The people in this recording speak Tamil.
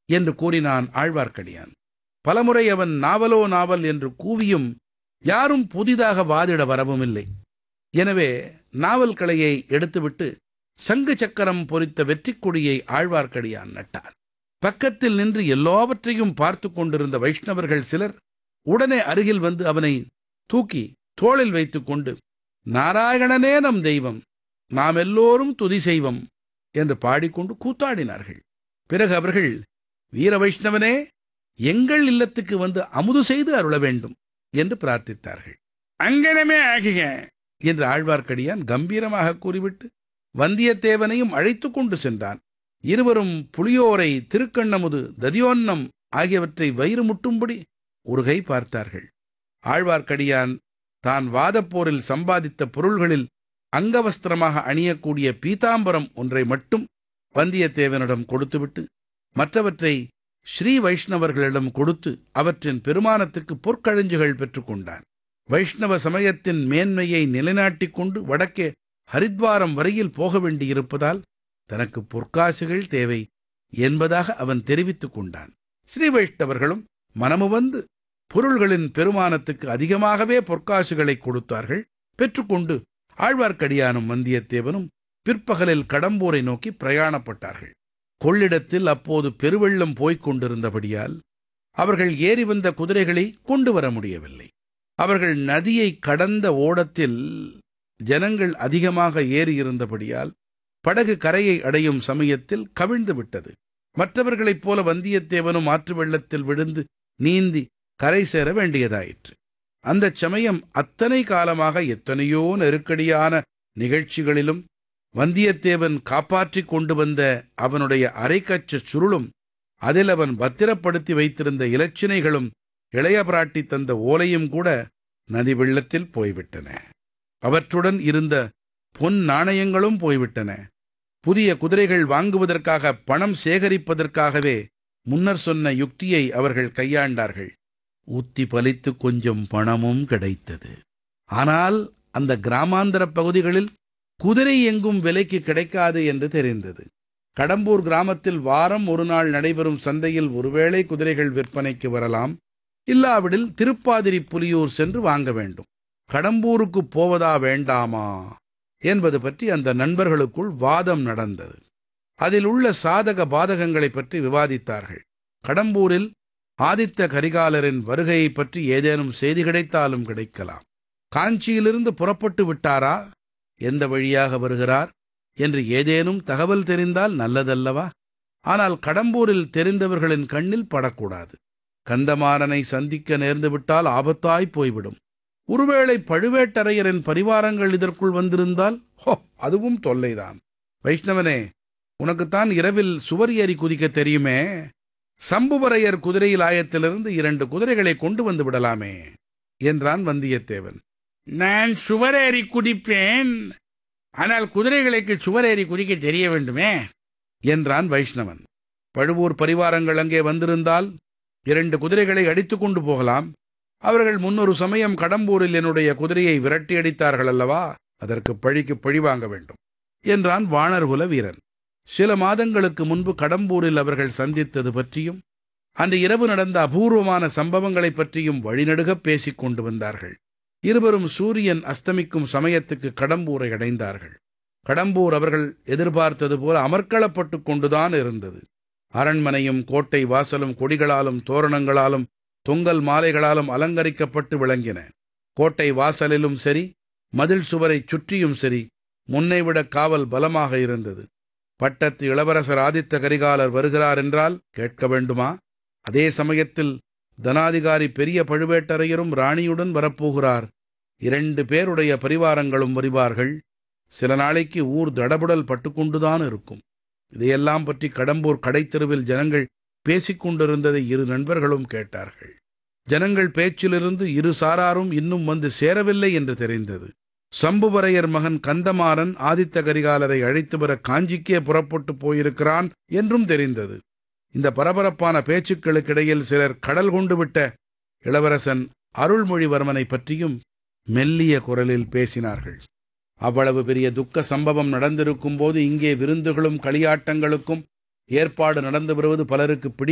என்று கூறினான் ஆழ்வார்க்கடியான் பலமுறை அவன் நாவலோ நாவல் என்று கூவியும் யாரும் புதிதாக வாதிட வரவும் இல்லை எனவே நாவல் கலையை எடுத்துவிட்டு சங்கு சக்கரம் பொறித்த வெற்றிக் கொடியை ஆழ்வார்க்கடியான் நட்டார் பக்கத்தில் நின்று எல்லாவற்றையும் பார்த்து கொண்டிருந்த வைஷ்ணவர்கள் சிலர் உடனே அருகில் வந்து அவனை தூக்கி தோளில் வைத்துக் கொண்டு நாராயணனே நம் தெய்வம் நாம் எல்லோரும் துதி செய்வம் என்று பாடிக்கொண்டு கூத்தாடினார்கள் பிறகு அவர்கள் வீர வைஷ்ணவனே எங்கள் இல்லத்துக்கு வந்து அமுது செய்து அருள வேண்டும் என்று பிரார்த்தித்தார்கள் அங்கனமே ஆகுக என்று ஆழ்வார்க்கடியான் கம்பீரமாக கூறிவிட்டு வந்தியத்தேவனையும் அழைத்துக் கொண்டு சென்றான் இருவரும் புளியோரை திருக்கண்ணமுது ததியோன்னம் ஆகியவற்றை வயிறு முட்டும்படி ஒரு கை பார்த்தார்கள் ஆழ்வார்க்கடியான் தான் வாதப்போரில் சம்பாதித்த பொருள்களில் அங்கவஸ்திரமாக அணியக்கூடிய பீதாம்பரம் ஒன்றை மட்டும் வந்தியத்தேவனிடம் கொடுத்துவிட்டு மற்றவற்றை ஸ்ரீ வைஷ்ணவர்களிடம் கொடுத்து அவற்றின் பெருமானத்துக்கு பொற்கழஞ்சுகள் பெற்றுக்கொண்டான் வைஷ்ணவ சமயத்தின் மேன்மையை நிலைநாட்டிக் கொண்டு வடக்கே ஹரித்வாரம் வரையில் போக வேண்டியிருப்பதால் தனக்கு பொற்காசுகள் தேவை என்பதாக அவன் தெரிவித்துக் கொண்டான் ஸ்ரீ வைஷ்ணவர்களும் மனமு வந்து பொருள்களின் பெருமானத்துக்கு அதிகமாகவே பொற்காசுகளை கொடுத்தார்கள் பெற்றுக்கொண்டு ஆழ்வார்க்கடியானும் வந்தியத்தேவனும் பிற்பகலில் கடம்பூரை நோக்கி பிரயாணப்பட்டார்கள் கொள்ளிடத்தில் அப்போது பெருவெள்ளம் போய்க் கொண்டிருந்தபடியால் அவர்கள் ஏறி வந்த குதிரைகளை கொண்டு வர முடியவில்லை அவர்கள் நதியை கடந்த ஓடத்தில் ஜனங்கள் அதிகமாக ஏறியிருந்தபடியால் படகு கரையை அடையும் சமயத்தில் கவிழ்ந்து விட்டது மற்றவர்களைப் போல வந்தியத்தேவனும் ஆற்று வெள்ளத்தில் விழுந்து நீந்தி கரை சேர வேண்டியதாயிற்று அந்தச் சமயம் அத்தனை காலமாக எத்தனையோ நெருக்கடியான நிகழ்ச்சிகளிலும் வந்தியத்தேவன் காப்பாற்றிக் கொண்டு வந்த அவனுடைய அரைக்கச்ச சுருளும் அதில் அவன் பத்திரப்படுத்தி வைத்திருந்த இலச்சினைகளும் இளைய பிராட்டி தந்த ஓலையும் கூட நதி வெள்ளத்தில் போய்விட்டன அவற்றுடன் இருந்த பொன் நாணயங்களும் போய்விட்டன புதிய குதிரைகள் வாங்குவதற்காக பணம் சேகரிப்பதற்காகவே முன்னர் சொன்ன யுக்தியை அவர்கள் கையாண்டார்கள் ஊத்தி பலித்து கொஞ்சம் பணமும் கிடைத்தது ஆனால் அந்த கிராமாந்தர பகுதிகளில் குதிரை எங்கும் விலைக்கு கிடைக்காது என்று தெரிந்தது கடம்பூர் கிராமத்தில் வாரம் ஒரு நாள் நடைபெறும் சந்தையில் ஒருவேளை குதிரைகள் விற்பனைக்கு வரலாம் இல்லாவிடில் திருப்பாதிரி புலியூர் சென்று வாங்க வேண்டும் கடம்பூருக்கு போவதா வேண்டாமா என்பது பற்றி அந்த நண்பர்களுக்குள் வாதம் நடந்தது அதில் உள்ள சாதக பாதகங்களைப் பற்றி விவாதித்தார்கள் கடம்பூரில் ஆதித்த கரிகாலரின் வருகையைப் பற்றி ஏதேனும் செய்தி கிடைத்தாலும் கிடைக்கலாம் காஞ்சியிலிருந்து புறப்பட்டு விட்டாரா எந்த வழியாக வருகிறார் என்று ஏதேனும் தகவல் தெரிந்தால் நல்லதல்லவா ஆனால் கடம்பூரில் தெரிந்தவர்களின் கண்ணில் படக்கூடாது கந்தமாறனை சந்திக்க நேர்ந்துவிட்டால் ஆபத்தாய் போய்விடும் ஒருவேளை பழுவேட்டரையரின் பரிவாரங்கள் இதற்குள் வந்திருந்தால் ஹோ அதுவும் தொல்லைதான் வைஷ்ணவனே உனக்குத்தான் இரவில் சுவர் ஏறி குதிக்க தெரியுமே சம்புவரையர் குதிரையில் ஆயத்திலிருந்து இரண்டு குதிரைகளை கொண்டு வந்து விடலாமே என்றான் வந்தியத்தேவன் நான் சுவரேறி குதிப்பேன் ஆனால் குதிரைகளுக்கு சுவரேறி குதிக்க தெரிய வேண்டுமே என்றான் வைஷ்ணவன் பழுவூர் பரிவாரங்கள் அங்கே வந்திருந்தால் இரண்டு குதிரைகளை அடித்துக் கொண்டு போகலாம் அவர்கள் முன்னொரு சமயம் கடம்பூரில் என்னுடைய குதிரையை விரட்டி அடித்தார்கள் அல்லவா அதற்கு பழிக்கு பழி வாங்க வேண்டும் என்றான் வாணர்குல வீரன் சில மாதங்களுக்கு முன்பு கடம்பூரில் அவர்கள் சந்தித்தது பற்றியும் அன்று இரவு நடந்த அபூர்வமான சம்பவங்களைப் பற்றியும் வழிநடுகப் பேசிக் கொண்டு வந்தார்கள் இருவரும் சூரியன் அஸ்தமிக்கும் சமயத்துக்கு கடம்பூரை அடைந்தார்கள் கடம்பூர் அவர்கள் எதிர்பார்த்தது போல அமர்க்களப்பட்டு கொண்டுதான் இருந்தது அரண்மனையும் கோட்டை வாசலும் கொடிகளாலும் தோரணங்களாலும் தொங்கல் மாலைகளாலும் அலங்கரிக்கப்பட்டு விளங்கின கோட்டை வாசலிலும் சரி மதில் சுவரைச் சுற்றியும் சரி முன்னைவிட காவல் பலமாக இருந்தது பட்டத்து இளவரசர் ஆதித்த கரிகாலர் வருகிறார் என்றால் கேட்க வேண்டுமா அதே சமயத்தில் தனாதிகாரி பெரிய பழுவேட்டரையரும் ராணியுடன் வரப்போகிறார் இரண்டு பேருடைய பரிவாரங்களும் வருவார்கள் சில நாளைக்கு ஊர் தடபுடல் பட்டுக்கொண்டுதான் இருக்கும் இதையெல்லாம் பற்றி கடம்பூர் கடைத்தெருவில் ஜனங்கள் பேசிக் கொண்டிருந்ததை இரு நண்பர்களும் கேட்டார்கள் ஜனங்கள் பேச்சிலிருந்து இரு சாராரும் இன்னும் வந்து சேரவில்லை என்று தெரிந்தது சம்புவரையர் மகன் கந்தமாறன் ஆதித்த கரிகாலரை அழைத்து வர காஞ்சிக்கே புறப்பட்டு போயிருக்கிறான் என்றும் தெரிந்தது இந்த பரபரப்பான பேச்சுக்களுக்கிடையில் சிலர் கடல் கொண்டு விட்ட இளவரசன் அருள்மொழிவர்மனை பற்றியும் மெல்லிய குரலில் பேசினார்கள் அவ்வளவு பெரிய துக்க சம்பவம் நடந்திருக்கும் போது இங்கே விருந்துகளும் களியாட்டங்களுக்கும் ஏற்பாடு நடந்து வருவது பலருக்கு பிடி